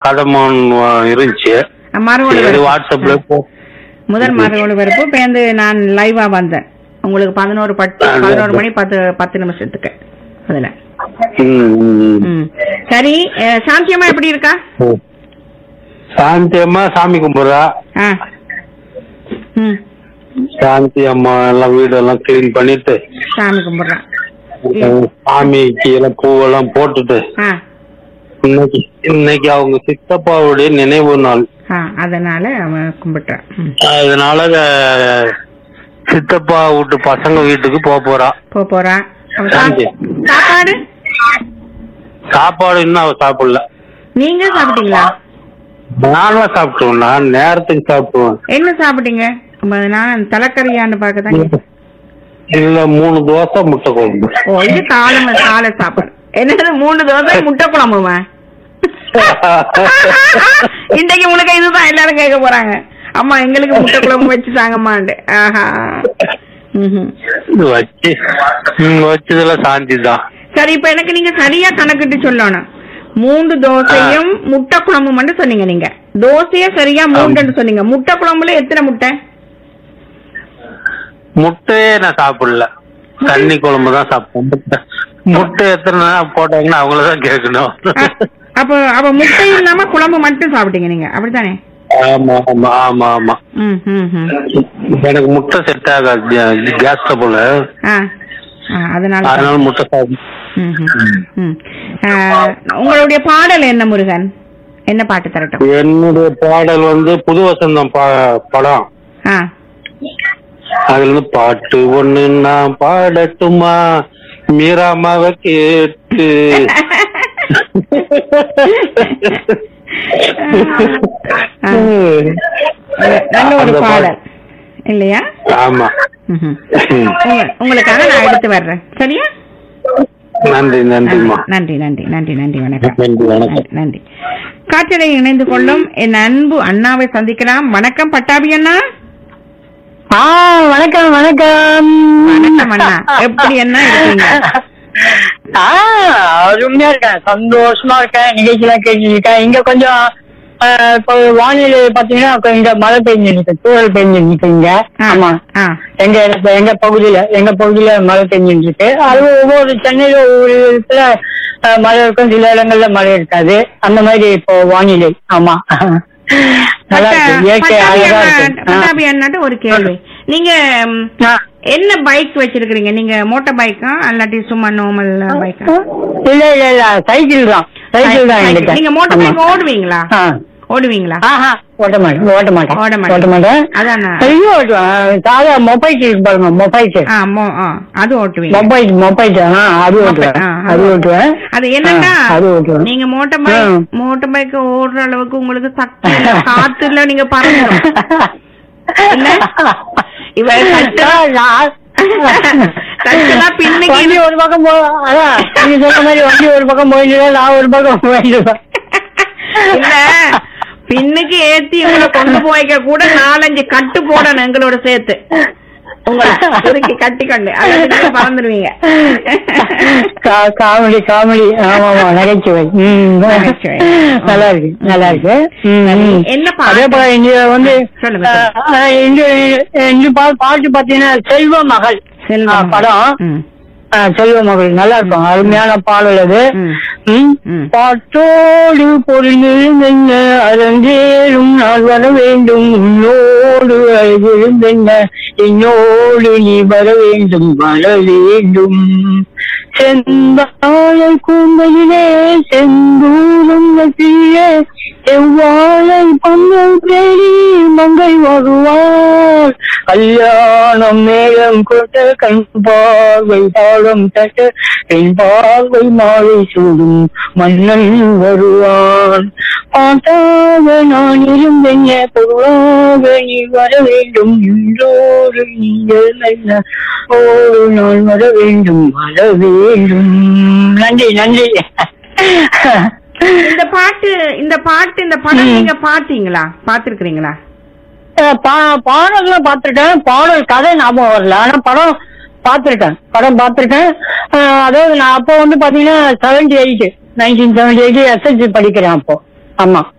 கதமான் இருந்துச்சு மறுபடி சரி வாட்ஸ்அப்ல போ முதல் மறுபடி வரப்பு பேருந்து நான் லைவா வந்தேன் உங்களுக்கு பதினோரு பத்து ஆ, பதினோரு மணி பத்து பத்து நிமிஷத்துக்கு அதுல ம், ம், ம். ம். சரி அஹ், சாந்தியம்மா எப்படி இருக்கா சாந்தி அம்மா சாமி கும்பிடுறா ஆ ம் சாந்தி அம்மா எல்லாம் வீடெல்லாம் கிளீன் பண்ணிட்டு சாமி கும்பிடுறான் சாமிக்கு எல்லாம் பூவெல்லாம் போட்டுட்டு ஆ இன்னைக்கு இன்னைக்கு அவங்க சித்தப்பாவுடைய நினைவு நாள் ஆ அதனால அவன் கும்பிட்டுறான் ம். அதனால அஹ், சித்தப்பா வீட்டு பசங்க வீட்டுக்கு போக போறா போ போறான் அவன் சா- சாந்தி. சாப்பாடு சாப்பாடு இன்னும் அவ சாப்பிடல நீங்க சாப்பிட்டீங்களா நானும் சாப்பிட்டுவேன் நான் நேரத்துக்கு சாப்பிடுவேன் என்ன சாப்பிட்டீங்க அப்ப நான் தலைக்கறியான்னு பார்க்கதான் இல்ல மூணு தோசை முட்டை குழம்பு ஓ இது காலம் காலை சாப்பாடு என்னது மூணு தோசை முட்டை குழம்புமா இன்றைக்கு உனக்கு இதுதான் எல்லாரும் கேட்க போறாங்க அம்மா எங்களுக்கு முட்டை குழம்பு வச்சு தாங்கம்மாண்டு ஆஹா ம்ஹும். இது வச்சு ம், வச்சதுல சாந்தி தான் சரி இப்ப எனக்கு நீங்க சரியா கணக்கிட்டு சொல்லணும் மூன்று தோசையும் முட்டை குழம்பு மட்டும் சொன்னீங்க நீங்க தோசைய சரியா மூன்றுன்னு சொன்னீங்க முட்டை குழம்புல எத்தனை முட்டை முட்டையே நான் சாப்பிடல தண்ணி குழம்பு தான் சாப்பிட்டேன் முட்டை முட்டை எத்தனை நேரம் போட்டாங்கன்னா அவங்கள தான் கேட்கணும் அ- அப்ப அப்ப முட்டை இல்லாம குழம்பு மட்டும் சாப்பிட்டீங்க நீங்க அப்படித்தானே ஆமா ஆமா ஆமா ஆமா ம் ம் ம் எனக்கு முட்டை செட் ஆகாது கேஸ் போல ஆ ஆ, அதனால அதனால முட்டை சாப்பிடும் ம், ம், ம். ஆ, உங்களுடைய பாடல் என்ன முருகன் என்ன பாட்டு தரட்டும் என்னுடைய பாடல் வந்து புது வசந்தம் பா- படம் ஆ அதுல இருந்து பாட்டு ஒண்ணு நான் பாடட்டுமா மீராமாவ கேட்டு ஆ. நல்ல ஒரு அந்த பாடல் இல்லையா ஆமா ம்ஹும். உங்க- உங்களுக்காக நான் எடுத்து வர்றேன் சரியா நன்றி நன்றிம்மா நன்றி நன்றி நன்றி நன்றி வணக்கம் நன்றி வணக்கம் நன்றி, நன்றி காற்றலை இணைந்து கொள்ளும் என் அன்பு அண்ணாவை சந்திக்கலாம் வணக்கம் பட்டாபி அண்ணா ஆ வணக்கம் வணக்கம் வணக்கம் அண்ணா எப்படி என்ன இருக்கீங்க ஆ அருமையா இருக்கேன் சந்தோஷமா இருக்கேன் நிகழ்ச்சியெல்லாம் கேட்டுட்டு இருக்கேன் இங்க கொஞ்சம் ஆ, இப்போ வானிலை பாத்தீங்கன்னா இங்க மழை பெஞ்சு நிக்கு தூரல் பெஞ்சு நிக்கு இங்க ஆ, ஆமா ஆ எங்க இடத்துல எங்க பகுதியில எங்க பகுதியில மழை பெஞ்சுட்டு இருக்கு அது ஒவ்வொரு சென்னையில ஒவ்வொரு இடத்துல ஆ, மழை இருக்கும் சில இடங்கள்ல மழை இருக்காது அந்த மாதிரி இப்போ வானிலை ஆமா நல்லா இருக்கு இயற்கை பட்டாபி அழகா அண்ணா இருக்கு ஆ. பட்டாபி அண்ணாட்ட ஒரு கேள்வி நீங்க ம், ஆ. என்ன பைக் வச்சிருக்கீங்க நீங்க மோட்டார் பைக்கா அல்லாட்டி சும்மா நார்மல் பைக்கா இல்ல இல்ல இல்ல சைக்கிள் தான் சைக்கிள் தான் என்கிட்ட நீங்க மோட்டார் பைக் ஆமா. ஓடுவீங்களா ஆ. ஓடுவீங்களா ஆஹா ஓட்ட மாட்டேன் ஓட்ட மாட்டேன் ஓட மாட்டேன். ஓட்ட மாட்டேன் அதானா? ஐயோ ஓட்டுவேன் சாதா மொபைல் இருக்கு பாருங்க மொபைல் ஆ மோ- ஆ, அது ஓட்டுவீங்க மொபைல் மொபைல் ஆ அது ஓட்டுவேன் ஆ, அது ஓட்டுவேன் அது என்னன்னா ஆ, அது ஓட்டுவேன் நீங்க மோட்டார் பைக் ஆ. மோட்டார் பைக் ஓடுற அளவுக்கு உங்களுக்கு சக்தி இல்ல. காத்துல நீங்க பறந்துடும் இல்ல? இவ கஷ்டம். தட்டுலாம் பின்னுக்கு வண்டி ஒரு பக்கம் போ அதான் நீங்க சொன்ன மாதிரி வண்டி ஒரு பக்கம் போயிடுவேன் நான் ஒரு பக்கம் போயிடுவேன் இல்ல பின்னுக்கு ஏத்தி உங்களை கொண்டு போய்க்க கூட நாலஞ்சு கட்டு போடணும் எங்களோட சேர்த்து உங்களை சுருக்கி கட்டி கொண்டு அல்லது நீங்க பறந்துடுவீங்க கா- காமெடி காமெடி ஆமா ஆமா நகைச்சுவை ம். நகைச்சுவை. நல்லா இருக்கு நல்லா இருக்கு ம், ம். என்ன பாட்டு? அதே போல இங்க வந்து சொல்லுங்க, சொல்லுங்க. ஆ, ஆ, இந்த இந்த பா- பாட்டு பாத்தீங்கன்னா செல்வ மகள் செல்வம். ஆ, படம் ம். ஆ, செல்வ மகள் நல்லா இருக்கும் அருமையான பாடல் அது ம். ம். ம். பாட்டோடு பொருளிருந்தென்ன அரங்கேறும் நாள் வர வேண்டும் உன்னோடு அழகிருந்தென்ன என்னோடு நீ வர வேண்டும் வர வேண்டும் செந்தாழை கூந்தலிலே செந்தூரம் நெற்றியே செவ்வாழை பொங்கல் தேடி மங்கை வருவார் கல்யாணம் மேலம் கொட்ட கண் பார்வை தாளம் தட்ட என் பார்வை மாலை சூடும் மன்னன் வருவான் பாட்டாக நான் இருந்தென்ன பொருளாக நீ வர வேண்டும் என்றோடு நீங்கள் என்ன ஓடு நான் வர வேண்டும் வர வேண்டும் நன்றி நன்றி இந்த பாட்டு இந்த பாட்டு இந்த படம் ம். நீங்க பாத்தீங்களா பாத்திருக்கிறீங்களா அஹ் பா- பாடல்கள் பார்த்திருக்கேன் பாடல் கதை ஞாபகம் வரல ஆனா படம் பார்த்திருக்கேன் படம் பார்த்திருக்கேன் அஹ் அதாவது நான் அப்போ வந்து பாத்தீங்கன்னா seventy eight nineteen seventy eight SSC படிக்கிறேன் அப்போ ஆமா